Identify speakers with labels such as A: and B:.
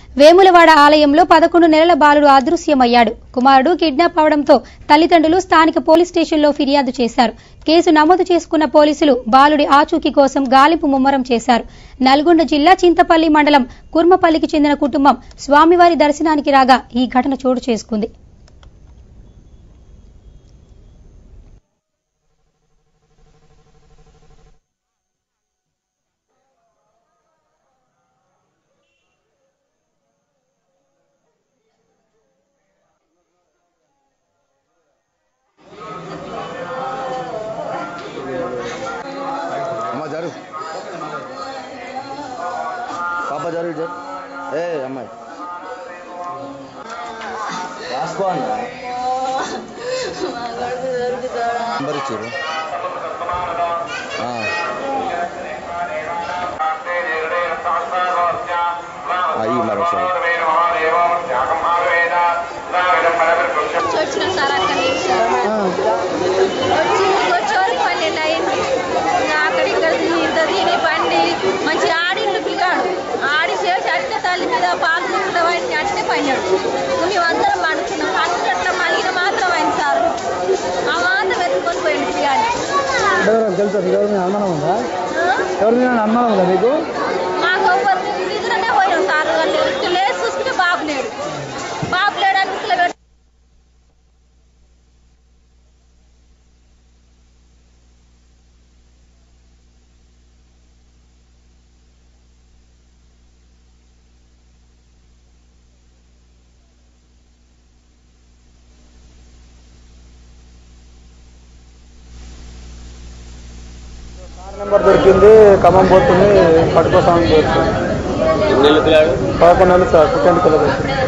A: వేములవాడ ఆలయంలో పదకొండు నెలల బాలుడు అదృశ్యమయ్యాడు కుమారుడు కిడ్నాప్ అవడంతో తల్లిదండ్రులు స్థానిక పోలీస్ స్టేషన్లో ఫిర్యాదు చేశారు కేసు నమోదు చేసుకున్న పోలీసులు బాలుడి ఆచూకీ కోసం గాలింపు ముమ్మరం చేశారు నల్గొండ జిల్లా చింతపల్లి మండలం కుర్మపల్లికి చెందిన కుటుంబం స్వామివారి దర్శనానికి రాగా ఈ ఘటన చోటు చేసుకుంది
B: అమ్మ జరు పాప జరు జరు ఏ అమ్మాయి రాసుకో అన్న నంబర్ ఇచ్చారు అయ్యి మరి ఒకసారి
C: వచ్చిన సార్ అక్కడి నుంచి వచ్చి వచ్చేవారికి పన్నెండు అయింది ఇంకా అక్కడ ఇక్కడ ఇంత తిని పండి మంచి ఆడిండు పిల్లాడు ఆడి చేసి అట్టే తల్లి మీద పాలు ముక్కలు వాడిని అట్టే పడినాడు ఇంకా మేమందరం పండుకున్నాం పండుగట్ల మళ్ళీ మాత్రం అయింది సార్ ఆ మాత్రం ఎత్తుకొని పోయింది పిల్లాడిని
D: ఎవరు తెలుసా మీకు ఎవరి మీద అనుమానం ఉందా ఎవరి మీద అనుమానం ఉందా మీకు
C: మాకు ఎవరు నిద్రనే పోయాం సార్ వాళ్ళు లేచి చూసుకుంటే బాబు లేడు బాబు లేడు అని ముక్కలు పెట్టి
D: నెంబర్ దొరికింది ఖమ్మం పోతుంది పట్టుకోసామని దొరికింది పదకొండు నెలలు సార్ పుట్టండి పిల్లలు